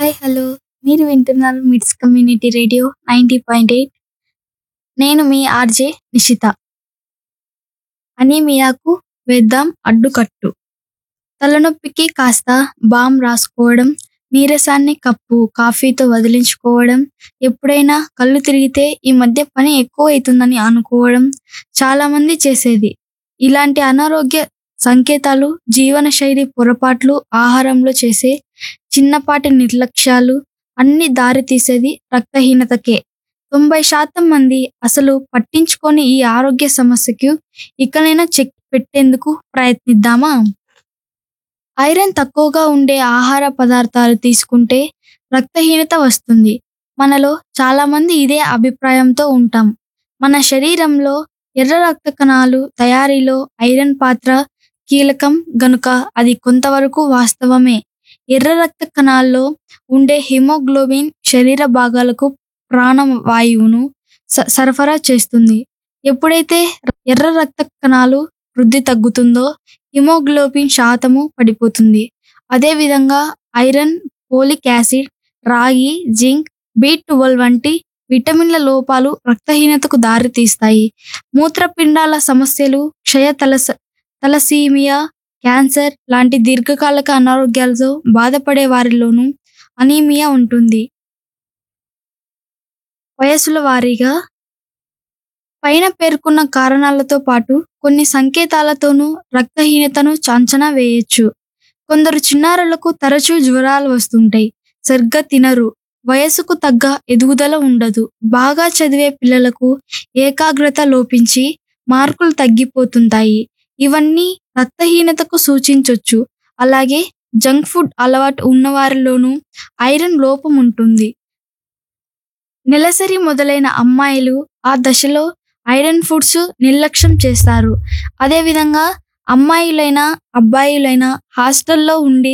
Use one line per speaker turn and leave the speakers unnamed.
hi hello మీరు వింటున్నారు MITS community radio ninety point eight నేను మీ ఆర్జే నిషిత అనీమియాకు వేద్దాం అడ్డుకట్టు తలనొప్పికి కాస్త బామ్ రాసుకోవడం నీరసాన్ని కప్పు కాఫీతో వదిలించుకోవడం ఎప్పుడైనా కళ్ళు తిరిగితే ఈ మధ్య పని ఎక్కువ అవుతుందని అనుకోవడం చాలా మంది చేసేది ఇలాంటి అనారోగ్య సంకేతాలు జీవనశైలి పొరపాట్లు ఆహారంలో చేసే చిన్నపాటి నిర్లక్ష్యాలు అన్ని దారి తీసేది రక్తహీనతకే తొంభై శాతం మంది అసలు పట్టించుకొని ఈ ఆరోగ్య సమస్యకు ఇకనైనా చెక్ పెట్టేందుకు ప్రయత్నిద్దామా ఐరన్ తక్కువగా ఉండే ఆహార పదార్థాలు తీసుకుంటే రక్తహీనత వస్తుంది మనలో చాలా మంది ఇదే అభిప్రాయంతో ఉంటాం మన శరీరంలో ఎర్ర రక్త కణాలు తయారీలో ఐరన్ పాత్ర కీలకం గనుక అది కొంతవరకు వాస్తవమే ఎర్ర రక్త కణాల్లో ఉండే హిమోగ్లోబిన్ శరీర భాగాలకు ప్రాణవాయువును స- సరఫరా చేస్తుంది ఎప్పుడైతే ఎర్ర రక్త కణాలు వృద్ధి తగ్గుతుందో హిమోగ్లోబిన్ శాతము పడిపోతుంది అదేవిధంగా ఐరన్ ఫోలిక్ యాసిడ్ రాగి జింక్ బి ట్వెల్వ్ వంటి విటమిన్ల లోపాలు రక్తహీనతకు దారితీస్తాయి మూత్రపిండాల సమస్యలు క్షయ తలస తలసీమియా క్యాన్సర్ లాంటి దీర్ఘకాలిక అనారోగ్యాలతో బాధపడే వారిలోనూ అనీమియా ఉంటుంది వయసుల వారీగా పైన పేర్కొన్న కారణాలతో పాటు కొన్ని సంకేతాలతోనూ రక్తహీనతను అంచనా వేయొచ్చు కొందరు చిన్నారులకు తరచూ జ్వరాలు వస్తుంటాయి సరిగ్గా తినరు వయసుకు తగ్గ ఎదుగుదల ఉండదు బాగా చదివే పిల్లలకు ఏకాగ్రత లోపించి మార్కులు తగ్గిపోతుంటాయి ఇవన్నీ రక్తహీనతకు సూచించొచ్చు అలాగే జంక్ ఫుడ్ అలవాటు ఉన్నవారిలోనూ ఐరన్ లోపం ఉంటుంది నెలసరి మొదలైన అమ్మాయిలు ఆ దశలో ఐరన్ ఫుడ్స్ నిర్లక్ష్యం చేస్తారు అదేవిధంగా అమ్మాయిలైనా అబ్బాయిలైనా హాస్టల్లో ఉండి